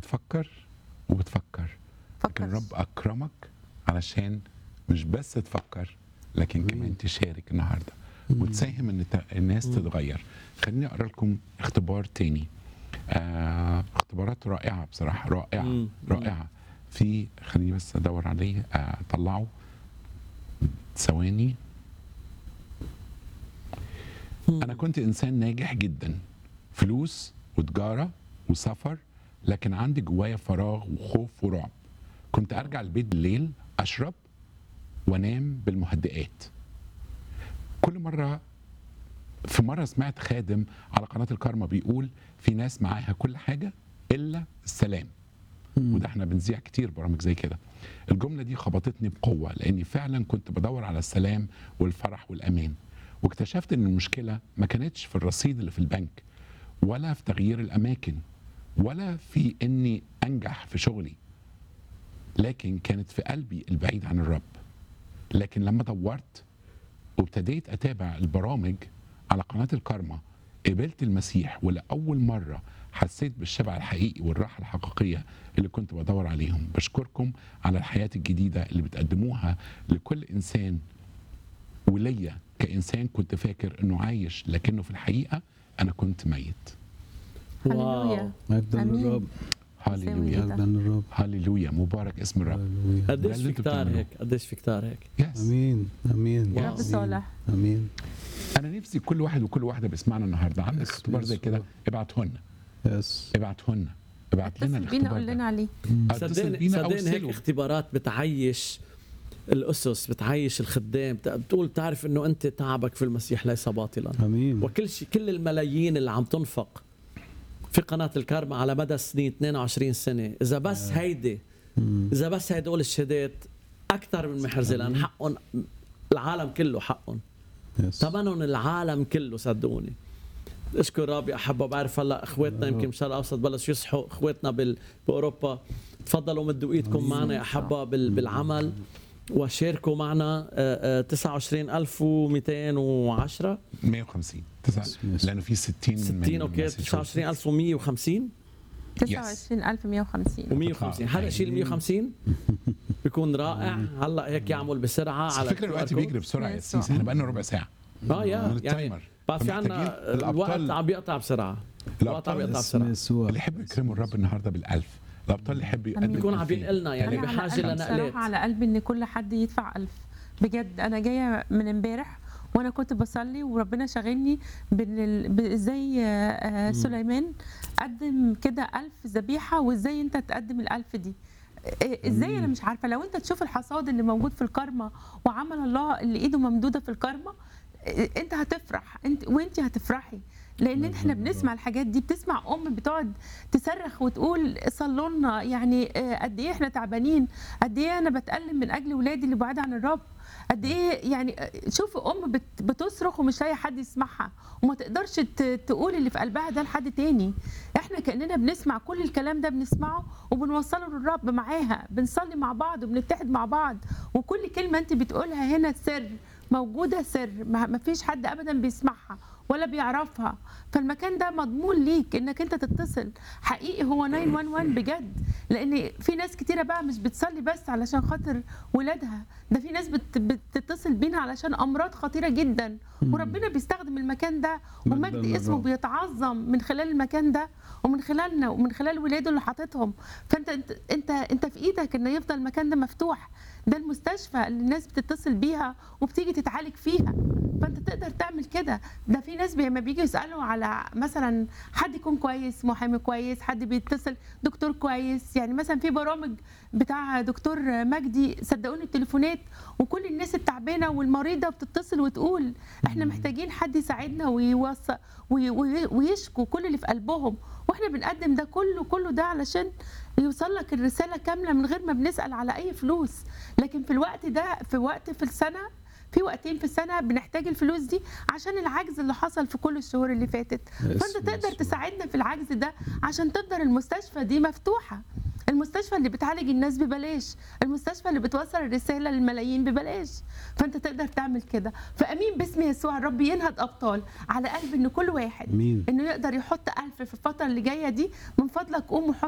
بتفكر وبتفكر لكن فكر الرب اكرمك علشان مش بس تفكر لكن كمان تشارك النهارده وتساهم ان ت- الناس تتغير خليني اقرا لكم اختبار تاني آه اختبارات رائعه بصراحه رائعه مم. رائعه في خليني بس ادور عليه آه، اطلعه ثواني انا كنت انسان ناجح جدا فلوس وتجاره وسفر لكن عندي جوايا فراغ وخوف ورعب كنت ارجع البيت بالليل اشرب وانام بالمهدئات كل مره في مره سمعت خادم على قناه الكارما بيقول في ناس معاها كل حاجه الا السلام وده احنا بنذيع كتير برامج زي كده الجمله دي خبطتني بقوه لاني فعلا كنت بدور على السلام والفرح والامان واكتشفت ان المشكله ما كانتش في الرصيد اللي في البنك ولا في تغيير الاماكن ولا في اني انجح في شغلي لكن كانت في قلبي البعيد عن الرب لكن لما دورت وابتديت اتابع البرامج على قناه الكارما قبلت المسيح ولاول مره حسيت بالشبع الحقيقي والراحه الحقيقيه اللي كنت بدور عليهم بشكركم على الحياه الجديده اللي بتقدموها لكل انسان وليا كانسان كنت فاكر انه عايش لكنه في الحقيقه انا كنت ميت هللويا مجدا آمين. للرب هاليلويا جدا. مجدا للرب هاليلويا مبارك اسم الرب هللويا ده قديش اللي في انتوا كتار بتعملوه. هيك قديش في كتار هيك يس امين امين يا رب آمين. صالح. امين انا نفسي كل واحد وكل واحده بيسمعنا النهارده عندك يس، اختبار زي يس. كده ابعتهن يس ابعتهن ابعت لنا اتصل بينا الاختبار قول ده لنا عليه اتصل صدقني بينا او صدقني هيك ارسلوا اختبارات بتعيش الاسس بتعيش الخدام بت- بتقول بتعرف انه انت تعبك في المسيح ليس باطلا امين وكل شيء كل الملايين اللي عم تنفق في قناه الكارما على مدى سنين 22 سنه اذا بس هيدي مم. اذا بس هدول الشهادات اكثر من محرزه لان حقهم العالم كله حقهم يس ثمنهم العالم كله صدقوني اشكر ربي احبه بعرف هلا اخواتنا يمكن بالشرق الاوسط بلشوا يصحوا اخواتنا بال... باوروبا تفضلوا مدوا ايدكم معنا يا احبه بال... بالعمل وشاركوا معنا آه، آه، 29210 150 تسعة يس. لانه في 60 من 60 اوكي ماساتشوستس. 29150 29150 و150 هذا شيء ال 150 بيكون رائع هلا هيك يعمل بسرعه بس على الفكره الوقت QR code. بيجري بسرعه يا يس. سيس احنا بقالنا ربع ساعه اه يا من يعني التايمر. بس في فمحتاجين عنا الأبطال- الوقت عم بيقطع بسرعه الوقت عم الابطال بيقطع اسم بسرعه يسوع اللي يحبوا يكرموا الرب النهارده بالالف الابطال اللي يحب يقدم بيكون عم ألفين. ينقلنا يعني أنا على بحاجه قلبي لنقلات بصراحة على قلبي ان كل حد يدفع ألف بجد انا جايه من امبارح وانا كنت بصلي وربنا شاغلني بين ال... ب- ازاي آه، آه، سليمان قدم كده ألف ذبيحه وازاي انت تقدم الألف دي آه، ازاي انا مش عارفه لو انت تشوف الحصاد اللي موجود في الكرمه وعمل الله اللي ايده ممدوده في الكرمه آه، انت هتفرح انت وانت هتفرحي لان احنا بنسمع الحاجات دي بتسمع ام بتقعد تصرخ وتقول صلوا لنا يعني آه، قد ايه احنا تعبانين قد ايه انا بتألم من اجل ولادي اللي بعاد عن الرب قد ايه يعني آه، شوف ام بت- بتصرخ ومش لاقي حد يسمعها وما تقدرش ت- تقول اللي في قلبها ده لحد تاني احنا كاننا بنسمع كل الكلام ده بنسمعه وبنوصله للرب معاها بنصلي مع بعض وبنتحد مع بعض وكل كلمه انت بتقولها هنا سر موجوده سر ما ما فيش حد ابدا بيسمعها ولا بيعرفها فالمكان ده مضمون ليك انك انت تتصل حقيقي هو 911 بجد لان في ناس كتيره بقى مش بتصلي بس علشان خاطر ولادها ده في ناس بت بتتصل بينا علشان امراض خطيره جدا وربنا بيستخدم المكان ده ومجد مجداً اسمه للرب. بيتعظم من خلال المكان ده ومن خلالنا ومن خلال ولاده اللي حاططهم فانت انت انت, انت في ايدك ان يفضل المكان ده مفتوح ده المستشفى اللي الناس بتتصل بيها وبتيجي تتعالج فيها فانت تقدر تعمل كده ده في ناس لما بيجوا يسالوا على مثلا حد يكون كويس محامي كويس حد بيتصل دكتور كويس يعني مثلا في برامج بتاع دكتور مجدي صدقوني التليفونات وكل الناس التعبانه والمريضه بتتصل وتقول احنا محتاجين حد يساعدنا ويوصل وي- وي- ويشكوا كل اللي في قلبهم واحنا بنقدم ده كله كله ده علشان يوصل لك الرساله كامله من غير ما بنسال على اي فلوس لكن في الوقت ده في وقت في السنه في وقتين في السنه بنحتاج الفلوس دي عشان العجز اللي حصل في كل الشهور اللي فاتت يس، فانت تقدر يس. تساعدنا في العجز ده عشان تفضل المستشفى دي مفتوحه المستشفى اللي بتعالج الناس ببلاش المستشفى اللي بتوصل الرساله للملايين ببلاش فانت تقدر تعمل كده فامين باسم يسوع الرب ينهض ابطال على قلب ان كل واحد امين انه يقدر يحط ألف في الفتره اللي جايه دي من فضلك قوم وحط